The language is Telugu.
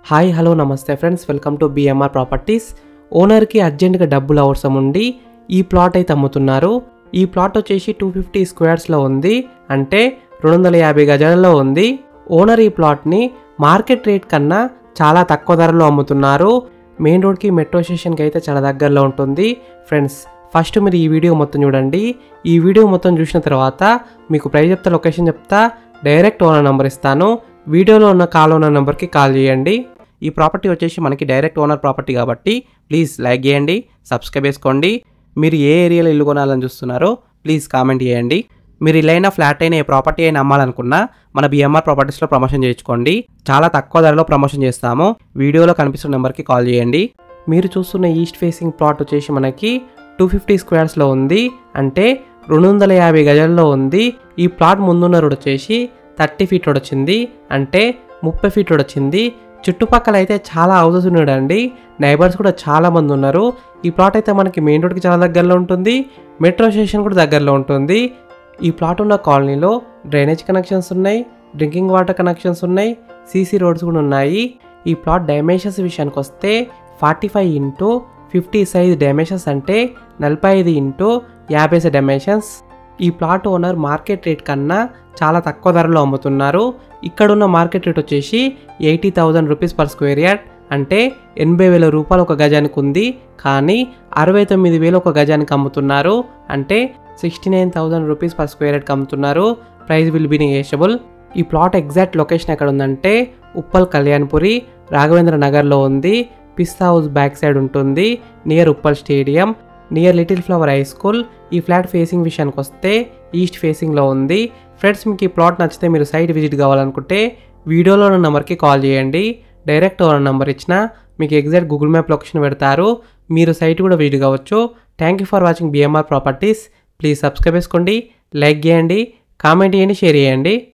హాయ్ హలో నమస్తే friends welcome to BMR properties ఓనర్కి అర్జెంటుగా డబ్బులు అవసరం ఉండి ఈ ప్లాట్ అయితే అమ్ముతున్నారు ఈ ప్లాట్ వచ్చేసి టూ ఫిఫ్టీ స్క్వేర్స్లో ఉంది అంటే రెండు వందల యాభై గజాలలో ఉంది ఓనర్ ఈ ప్లాట్ని మార్కెట్ రేట్ కన్నా చాలా తక్కువ ధరలో అమ్ముతున్నారు మెయిన్ రోడ్కి మెట్రో స్టేషన్కి అయితే చాలా దగ్గరలో ఉంటుంది ఫ్రెండ్స్ ఫస్ట్ మీరు ఈ వీడియో మొత్తం చూడండి ఈ వీడియో మొత్తం చూసిన తర్వాత మీకు ప్రైస్ చెప్తా లొకేషన్ చెప్తా డైరెక్ట్ ఓనర్ నెంబర్ ఇస్తాను వీడియోలో ఉన్న కాల్ ఓనర్ నెంబర్కి కాల్ చేయండి ఈ ప్రాపర్టీ వచ్చేసి మనకి డైరెక్ట్ ఓనర్ ప్రాపర్టీ కాబట్టి ప్లీజ్ లైక్ చేయండి సబ్స్క్రైబ్ చేసుకోండి మీరు ఏ ఏరియాలో ఇల్లు కొనాలని చూస్తున్నారో ప్లీజ్ కామెంట్ చేయండి మీరు ఇల్లైనా ఫ్లాట్ అయినా ఏ ప్రాపర్టీ అయినా అమ్మాలనుకున్నా మన బిఎంఆర్ ప్రాపర్టీస్లో ప్రమోషన్ చేయించుకోండి చాలా తక్కువ ధరలో ప్రమోషన్ చేస్తాము వీడియోలో కనిపిస్తున్న నెంబర్కి కాల్ చేయండి మీరు చూస్తున్న ఈస్ట్ ఫేసింగ్ ప్లాట్ వచ్చేసి మనకి టూ ఫిఫ్టీ స్క్వేర్స్లో ఉంది అంటే రెండు వందల యాభై గజాల్లో ఉంది ఈ ప్లాట్ ముందున్న రోడ్ వచ్చేసి థర్టీ ఫీట్ రోడ్ వచ్చింది అంటే ముప్పై ఫీట్ రోడ్ వచ్చింది చుట్టుపక్కల అయితే చాలా హౌసెస్ ఉన్నాడండి నైబర్స్ కూడా చాలా మంది ఉన్నారు ఈ ప్లాట్ అయితే మనకి మెయిన్ రోడ్కి చాలా దగ్గరలో ఉంటుంది మెట్రో స్టేషన్ కూడా దగ్గరలో ఉంటుంది ఈ ప్లాట్ ఉన్న కాలనీలో డ్రైనేజ్ కనెక్షన్స్ ఉన్నాయి డ్రింకింగ్ వాటర్ కనెక్షన్స్ ఉన్నాయి సీసీ రోడ్స్ కూడా ఉన్నాయి ఈ ప్లాట్ డైమెన్షన్స్ విషయానికి వస్తే forty five into fifty size dimensions అంటే నలభై ఐదు ఇంటూ యాభై సైజ్ డైమెన్షన్స్ ఈ ప్లాట్ ఓనర్ మార్కెట్ రేట్ కన్నా చాలా తక్కువ ధరలో అమ్ముతున్నారు ఇక్కడున్న మార్కెట్ రేట్ వచ్చేసి eighty thousand rupees per square yard అంటే ఎనభై వేల రూపాయలు ఒక గజానికి ఉంది కానీ అరవై తొమ్మిది వేలు ఒక గజానికి అమ్ముతున్నారు అంటే sixty nine thousand rupees per square యార్డ్కి అమ్ముతున్నారు ప్రైస్ విల్ బీ నెగేషబుల్ ఈ ప్లాట్ ఎగ్జాక్ట్ లొకేషన్ ఎక్కడ ఉందంటే ఉప్పల్ కళ్యాణ్పురి రాఘవేంద్ర నగర్లో ఉంది పిస్తా హౌస్ బ్యాక్ సైడ్ ఉంటుంది near Uppal stadium near Little Flower High School ఈ ఫ్లాట్ ఫేసింగ్ విషయానికి వస్తే ఈస్ట్ ఫేసింగ్లో ఉంది ఫ్రెండ్స్ మీకు ఈ ప్లాట్ నచ్చితే మీరు సైట్ విజిట్ కావాలనుకుంటే వీడియోలో ఉన్న నెంబర్కి కాల్ చేయండి డైరెక్ట్ ఓనర్ నెంబర్ ఇచ్చిన మీకు ఎగ్జాక్ట్ గూగుల్ మ్యాప్ లొకేషన్ పెడతారు మీరు సైట్ కూడా విజిట్ కావచ్చు thank you for watching BMR properties please subscribe చేసుకోండి లైక్ చేయండి కామెంట్ చేయండి షేర్ చేయండి